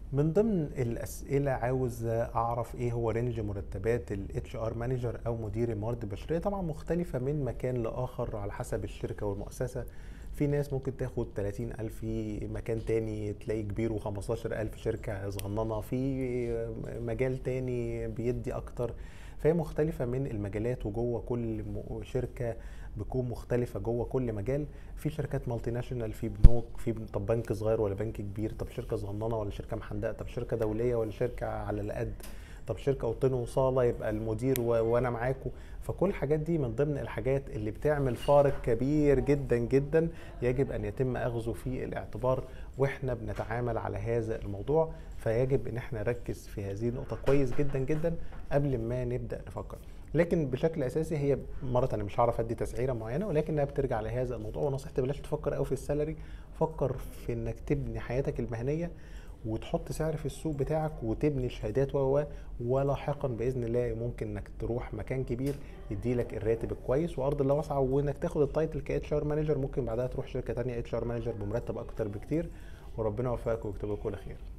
من ضمن الاسئله عاوز اعرف ايه هو رينج مرتبات الاتش ار مانجر او مدير الموارد البشريه طبعا مختلفه من مكان لاخر على حسب الشركه والمؤسسه في ناس ممكن تاخد 30000 في مكان تاني تلاقي كبير و15000 شركة صغننة في مجال تاني بيدي أكتر فهي مختلفة من المجالات وجوه كل شركة بتكون مختلفة جوه كل مجال في شركات مالتي ناشونال في بنوك في طب بنك صغير ولا بنك كبير طب شركة صغننة ولا شركة محندقة طب شركة دولية ولا شركة على القد طب شركه اوضتين وصاله يبقى المدير و... وانا معاكم فكل الحاجات دي من ضمن الحاجات اللي بتعمل فارق كبير جدا جدا يجب ان يتم اخذه في الاعتبار واحنا بنتعامل على هذا الموضوع فيجب ان احنا نركز في هذه النقطه كويس جدا جدا قبل ما نبدا نفكر لكن بشكل اساسي هي مره انا مش هعرف ادي تسعيره معينه ولكنها بترجع لهذا الموضوع ونصيحتي بلاش تفكر قوي في السالري فكر في انك تبني حياتك المهنيه وتحط سعر في السوق بتاعك وتبني شهادات و ولاحقا باذن الله ممكن انك تروح مكان كبير يدي لك الراتب الكويس وارض الله واسعه وانك تاخد التايتل كاتش ار مانجر ممكن بعدها تروح شركه ثانيه اتش ار مانجر بمرتب اكتر بكتير وربنا يوفقك ويكتب لك كل خير